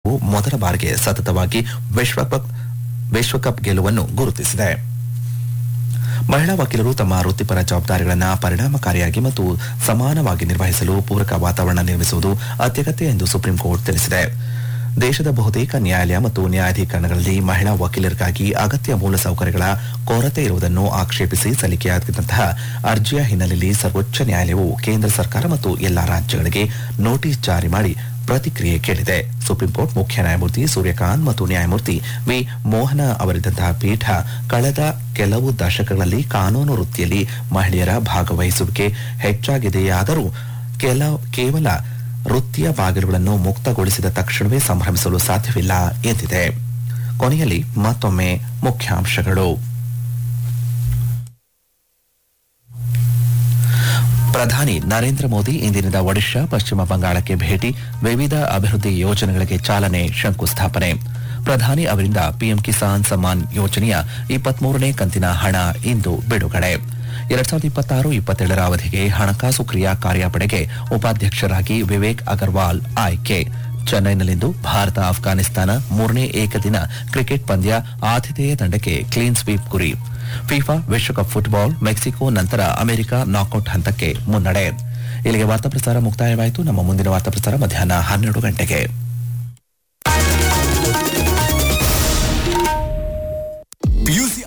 ತಂಡವು ಮೊದಲ ಬಾರಿಗೆ ಸತತವಾಗಿ ವಿಶ್ವಕಪ್ ವಿಶ್ವಕಪ್ ಗೆಲುವನ್ನು ಗುರುತಿಸಿದೆ ಮಹಿಳಾ ವಕೀಲರು ತಮ್ಮ ವೃತ್ತಿಪರ ಜವಾಬ್ದಾರಿಗಳನ್ನು ಪರಿಣಾಮಕಾರಿಯಾಗಿ ಮತ್ತು ಸಮಾನವಾಗಿ ನಿರ್ವಹಿಸಲು ಪೂರಕ ವಾತಾವರಣ ನಿರ್ಮಿಸುವುದು ಅತ್ಯಗತ್ಯ ಎಂದು ಸುಪ್ರೀಂ ಕೋರ್ಟ್ ತಿಳಿಸಿದೆ ದೇಶದ ಬಹುತೇಕ ನ್ಯಾಯಾಲಯ ಮತ್ತು ನ್ಯಾಯಾಧೀಕರಣಗಳಲ್ಲಿ ಮಹಿಳಾ ವಕೀಲರಿಗಾಗಿ ಅಗತ್ಯ ಮೂಲಸೌಕರ್ಯಗಳ ಕೊರತೆ ಇರುವುದನ್ನು ಆಕ್ಷೇಪಿಸಿ ಸಲ್ಲಿಕೆಯಾಗಿದ್ದಂತಹ ಅರ್ಜಿಯ ಹಿನ್ನೆಲೆಯಲ್ಲಿ ಸರ್ವೋಚ್ಚ ನ್ಯಾಯಾಲಯವು ಕೇಂದ್ರ ಸರ್ಕಾರ ಮತ್ತು ಎಲ್ಲಾ ರಾಜ್ಯಗಳಿಗೆ ನೋಟಿಸ್ ಜಾರಿ ಮಾಡಿ ಪ್ರತಿಕ್ರಿಯೆ ಕೇಳಿದೆ ಸುಪ್ರೀಂ ಕೋರ್ಟ್ ಮುಖ್ಯ ನ್ಯಾಯಮೂರ್ತಿ ಸೂರ್ಯಕಾಂತ್ ಮತ್ತು ನ್ಯಾಯಮೂರ್ತಿ ವಿ ಮೋಹನ ಅವರಿದ್ದಂತಹ ಪೀಠ ಕಳೆದ ಕೆಲವು ದಶಕಗಳಲ್ಲಿ ಕಾನೂನು ವೃತ್ತಿಯಲ್ಲಿ ಮಹಿಳೆಯರ ಭಾಗವಹಿಸುವಿಕೆ ಹೆಚ್ಚಾಗಿದೆಯಾದರೂ ಕೆಲ ಕೇವಲ ವೃತ್ತಿಯ ಬಾಗಿಲುಗಳನ್ನು ಮುಕ್ತಗೊಳಿಸಿದ ತಕ್ಷಣವೇ ಸಂಭ್ರಮಿಸಲು ಸಾಧ್ಯವಿಲ್ಲ ಎಂದಿದೆ ಕೊನೆಯಲ್ಲಿ ಮತ್ತೊಮ್ಮೆ ಮುಖ್ಯಾಂಶಗಳು ಪ್ರಧಾನಿ ನರೇಂದ್ರ ಮೋದಿ ಇಂದಿನಿಂದ ಒಡಿಶಾ ಪಶ್ಚಿಮ ಬಂಗಾಳಕ್ಕೆ ಭೇಟಿ ವಿವಿಧ ಅಭಿವೃದ್ಧಿ ಯೋಜನೆಗಳಿಗೆ ಚಾಲನೆ ಶಂಕುಸ್ಥಾಪನೆ ಪ್ರಧಾನಿ ಅವರಿಂದ ಪಿಎಂ ಕಿಸಾನ್ ಸಮ್ಮಾನ್ ಯೋಜನೆಯ ಇಪ್ಪತ್ಮೂರನೇ ಕಂತಿನ ಹಣ ಇಂದು ಬಿಡುಗಡೆ ಎರಡ್ ಸಾವಿರದ ಇಪ್ಪತ್ತಾರು ಇಪ್ಪತ್ತೇಳರ ಅವಧಿಗೆ ಹಣಕಾಸು ಕ್ರಿಯಾ ಕಾರ್ಯಪಡೆಗೆ ಉಪಾಧ್ಯಕ್ಷರಾಗಿ ವಿವೇಕ್ ಅಗರ್ವಾಲ್ ಆಯ್ಕೆ ಚೆನ್ನೈನಲ್ಲಿಂದು ಭಾರತ ಅಫ್ಘಾನಿಸ್ತಾನ ಮೂರನೇ ಏಕದಿನ ಕ್ರಿಕೆಟ್ ಪಂದ್ಯ ಆತಿಥೇಯ ತಂಡಕ್ಕೆ ಕ್ಲೀನ್ ಸ್ವೀಪ್ ಗುರಿ ಫಿಫಾ ವಿಶ್ವಕಪ್ ಫುಟ್ಬಾಲ್ ಮೆಕ್ಸಿಕೋ ನಂತರ ಅಮೆರಿಕ ನಾಕೌಟ್ ಹಂತಕ್ಕೆ ಮುನ್ನಡೆ ಇಲ್ಲಿಗೆ ವಾರ್ತಾ ಪ್ರಸಾರ ಮುಕ್ತಾಯವಾಯಿತು ನಮ್ಮ ಮುಂದಿನ ವಾರ್ತಾ ಪ್ರಸಾರ ಮಧ್ಯಾಹ್ನ ಹನ್ನೆರಡು ಗಂಟೆಗೆ ಪಿಯುಸಿ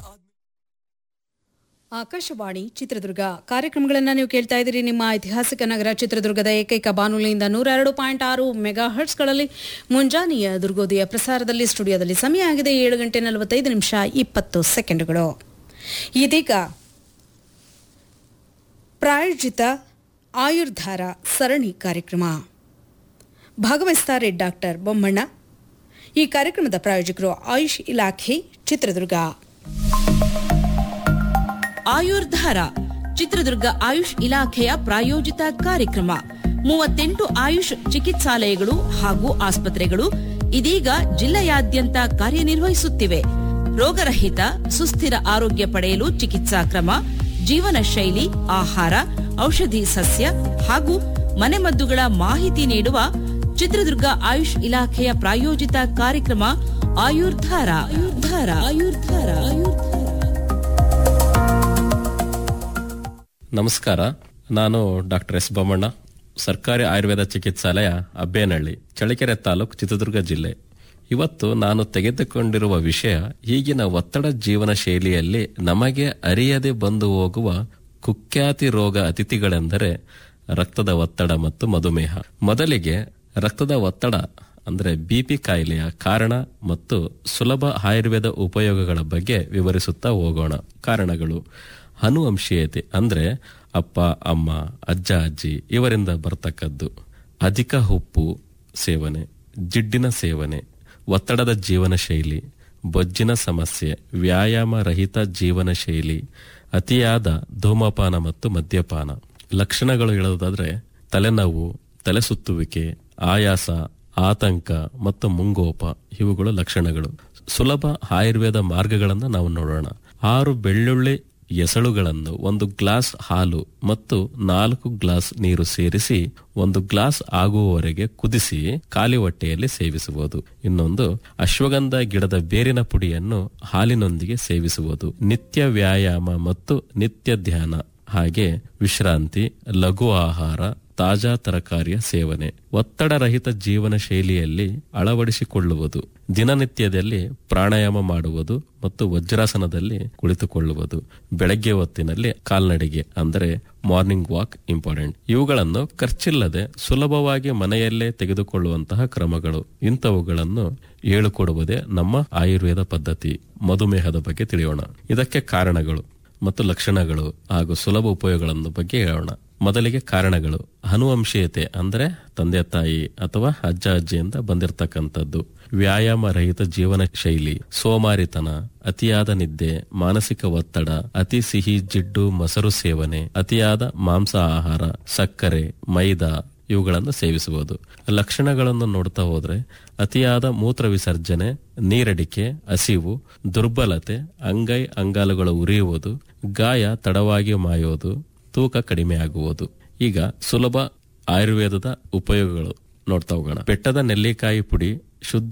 ಆಕಾಶವಾಣಿ ಚಿತ್ರದುರ್ಗ ಕಾರ್ಯಕ್ರಮಗಳನ್ನು ನೀವು ಕೇಳ್ತಾ ಇದ್ದೀರಿ ನಿಮ್ಮ ಐತಿಹಾಸಿಕ ನಗರ ಚಿತ್ರದುರ್ಗದ ಏಕೈಕ ಬಾನುಲಿಯಿಂದ ನೂರ ಎರಡು ಪಾಯಿಂಟ್ ಆರು ಮೆಗಾ ಹರ್ಟ್ಸ್ಗಳಲ್ಲಿ ಮುಂಜಾನೆಯ ದುರ್ಗೋದಯ ಪ್ರಸಾರದಲ್ಲಿ ಸ್ಟುಡಿಯೋದಲ್ಲಿ ಸಮಯ ಆಗಿದೆ ಏಳು ಗಂಟೆ ನಲವತ್ತೈದು ನಿಮಿಷ ಇಪ್ಪತ್ತು ಸೆಕೆಂಡುಗಳು ಇದೀಗ ಪ್ರಾಯೋಜಿತ ಆಯುರ್ಧಾರ ಸರಣಿ ಕಾರ್ಯಕ್ರಮ ಭಾಗವಹಿಸ್ತಾರೆ ಡಾಕ್ಟರ್ ಬೊಮ್ಮಣ್ಣ ಈ ಕಾರ್ಯಕ್ರಮದ ಪ್ರಾಯೋಜಕರು ಆಯುಷ್ ಇಲಾಖೆ ಚಿತ್ರದುರ್ಗ ಆಯುರ್ಧಾರ ಚಿತ್ರದುರ್ಗ ಆಯುಷ್ ಇಲಾಖೆಯ ಪ್ರಾಯೋಜಿತ ಕಾರ್ಯಕ್ರಮ ಮೂವತ್ತೆಂಟು ಆಯುಷ್ ಚಿಕಿತ್ಸಾಲಯಗಳು ಹಾಗೂ ಆಸ್ಪತ್ರೆಗಳು ಇದೀಗ ಜಿಲ್ಲೆಯಾದ್ಯಂತ ಕಾರ್ಯನಿರ್ವಹಿಸುತ್ತಿವೆ ರೋಗರಹಿತ ಸುಸ್ಥಿರ ಆರೋಗ್ಯ ಪಡೆಯಲು ಚಿಕಿತ್ಸಾ ಕ್ರಮ ಜೀವನ ಶೈಲಿ ಆಹಾರ ಔಷಧಿ ಸಸ್ಯ ಹಾಗೂ ಮನೆಮದ್ದುಗಳ ಮಾಹಿತಿ ನೀಡುವ ಚಿತ್ರದುರ್ಗ ಆಯುಷ್ ಇಲಾಖೆಯ ಪ್ರಾಯೋಜಿತ ಕಾರ್ಯಕ್ರಮ ಆಯುರ್ಧಾರ ಆಯುರ್ಧಾರ ಆಯುರ್ಧಾರ ಆಯುರ್ಧಾರ ನಮಸ್ಕಾರ ನಾನು ಡಾಕ್ಟರ್ ಎಸ್ ಬೊಮ್ಮಣ್ಣ ಸರ್ಕಾರಿ ಆಯುರ್ವೇದ ಚಿಕಿತ್ಸಾಲಯ ಅಬ್ಬೇನಹಳ್ಳಿ ಚಳ್ಳಕೆರೆ ತಾಲೂಕು ಚಿತ್ರದುರ್ಗ ಜಿಲ್ಲೆ ಇವತ್ತು ನಾನು ತೆಗೆದುಕೊಂಡಿರುವ ವಿಷಯ ಈಗಿನ ಒತ್ತಡ ಜೀವನ ಶೈಲಿಯಲ್ಲಿ ನಮಗೆ ಅರಿಯದೆ ಬಂದು ಹೋಗುವ ಕುಖ್ಯಾತಿ ರೋಗ ಅತಿಥಿಗಳೆಂದರೆ ರಕ್ತದ ಒತ್ತಡ ಮತ್ತು ಮಧುಮೇಹ ಮೊದಲಿಗೆ ರಕ್ತದ ಒತ್ತಡ ಅಂದರೆ ಬಿಪಿ ಕಾಯಿಲೆಯ ಕಾರಣ ಮತ್ತು ಸುಲಭ ಆಯುರ್ವೇದ ಉಪಯೋಗಗಳ ಬಗ್ಗೆ ವಿವರಿಸುತ್ತಾ ಹೋಗೋಣ ಕಾರಣಗಳು ಅನುವಂಶೀಯತೆ ಅಂದ್ರೆ ಅಪ್ಪ ಅಮ್ಮ ಅಜ್ಜ ಅಜ್ಜಿ ಇವರಿಂದ ಬರ್ತಕ್ಕದ್ದು ಅಧಿಕ ಉಪ್ಪು ಸೇವನೆ ಜಿಡ್ಡಿನ ಸೇವನೆ ಒತ್ತಡದ ಜೀವನ ಶೈಲಿ ಬೊಜ್ಜಿನ ಸಮಸ್ಯೆ ವ್ಯಾಯಾಮ ರಹಿತ ಜೀವನ ಶೈಲಿ ಅತಿಯಾದ ಧೂಮಪಾನ ಮತ್ತು ಮದ್ಯಪಾನ ಲಕ್ಷಣಗಳು ಹೇಳೋದಾದ್ರೆ ತಲೆನೋವು ತಲೆ ಸುತ್ತುವಿಕೆ ಆಯಾಸ ಆತಂಕ ಮತ್ತು ಮುಂಗೋಪ ಇವುಗಳು ಲಕ್ಷಣಗಳು ಸುಲಭ ಆಯುರ್ವೇದ ಮಾರ್ಗಗಳನ್ನು ನಾವು ನೋಡೋಣ ಆರು ಬೆಳ್ಳುಳ್ಳಿ ಎಸಳುಗಳನ್ನು ಒಂದು ಗ್ಲಾಸ್ ಹಾಲು ಮತ್ತು ನಾಲ್ಕು ಗ್ಲಾಸ್ ನೀರು ಸೇರಿಸಿ ಒಂದು ಗ್ಲಾಸ್ ಆಗುವವರೆಗೆ ಕುದಿಸಿ ಖಾಲಿ ಹೊಟ್ಟೆಯಲ್ಲಿ ಸೇವಿಸುವುದು ಇನ್ನೊಂದು ಅಶ್ವಗಂಧ ಗಿಡದ ಬೇರಿನ ಪುಡಿಯನ್ನು ಹಾಲಿನೊಂದಿಗೆ ಸೇವಿಸುವುದು ನಿತ್ಯ ವ್ಯಾಯಾಮ ಮತ್ತು ನಿತ್ಯ ಧ್ಯಾನ ಹಾಗೆ ವಿಶ್ರಾಂತಿ ಲಘು ಆಹಾರ ತಾಜಾ ತರಕಾರಿಯ ಸೇವನೆ ಒತ್ತಡರಹಿತ ಜೀವನ ಶೈಲಿಯಲ್ಲಿ ಅಳವಡಿಸಿಕೊಳ್ಳುವುದು ದಿನನಿತ್ಯದಲ್ಲಿ ಪ್ರಾಣಾಯಾಮ ಮಾಡುವುದು ಮತ್ತು ವಜ್ರಾಸನದಲ್ಲಿ ಕುಳಿತುಕೊಳ್ಳುವುದು ಬೆಳಗ್ಗೆ ಹೊತ್ತಿನಲ್ಲಿ ಕಾಲ್ನಡಿಗೆ ಅಂದರೆ ಮಾರ್ನಿಂಗ್ ವಾಕ್ ಇಂಪಾರ್ಟೆಂಟ್ ಇವುಗಳನ್ನು ಖರ್ಚಿಲ್ಲದೆ ಸುಲಭವಾಗಿ ಮನೆಯಲ್ಲೇ ತೆಗೆದುಕೊಳ್ಳುವಂತಹ ಕ್ರಮಗಳು ಇಂಥವುಗಳನ್ನು ಹೇಳಿಕೊಡುವುದೇ ನಮ್ಮ ಆಯುರ್ವೇದ ಪದ್ಧತಿ ಮಧುಮೇಹದ ಬಗ್ಗೆ ತಿಳಿಯೋಣ ಇದಕ್ಕೆ ಕಾರಣಗಳು ಮತ್ತು ಲಕ್ಷಣಗಳು ಹಾಗೂ ಸುಲಭ ಉಪಯೋಗಗಳನ್ನು ಬಗ್ಗೆ ಹೇಳೋಣ ಮೊದಲಿಗೆ ಕಾರಣಗಳು ಅನುವಂಶೀಯತೆ ಅಂದ್ರೆ ತಂದೆ ತಾಯಿ ಅಥವಾ ಅಜ್ಜ ಅಜ್ಜಿಯಿಂದ ಬಂದಿರತಕ್ಕಂಥದ್ದು ವ್ಯಾಯಾಮ ರಹಿತ ಜೀವನ ಶೈಲಿ ಸೋಮಾರಿತನ ಅತಿಯಾದ ನಿದ್ದೆ ಮಾನಸಿಕ ಒತ್ತಡ ಅತಿ ಸಿಹಿ ಜಿಡ್ಡು ಮೊಸರು ಸೇವನೆ ಅತಿಯಾದ ಮಾಂಸ ಆಹಾರ ಸಕ್ಕರೆ ಮೈದಾ ಇವುಗಳನ್ನು ಸೇವಿಸುವುದು ಲಕ್ಷಣಗಳನ್ನು ನೋಡ್ತಾ ಹೋದ್ರೆ ಅತಿಯಾದ ಮೂತ್ರ ವಿಸರ್ಜನೆ ನೀರಡಿಕೆ ಹಸಿವು ದುರ್ಬಲತೆ ಅಂಗೈ ಅಂಗಾಲುಗಳು ಉರಿಯುವುದು ಗಾಯ ತಡವಾಗಿ ಮಾಯುವುದು ತೂಕ ಕಡಿಮೆ ಆಗುವುದು ಈಗ ಸುಲಭ ಆಯುರ್ವೇದದ ಉಪಯೋಗಗಳು ನೋಡ್ತಾ ಹೋಗೋಣ ಬೆಟ್ಟದ ನೆಲ್ಲಿಕಾಯಿ ಪುಡಿ ಶುದ್ಧ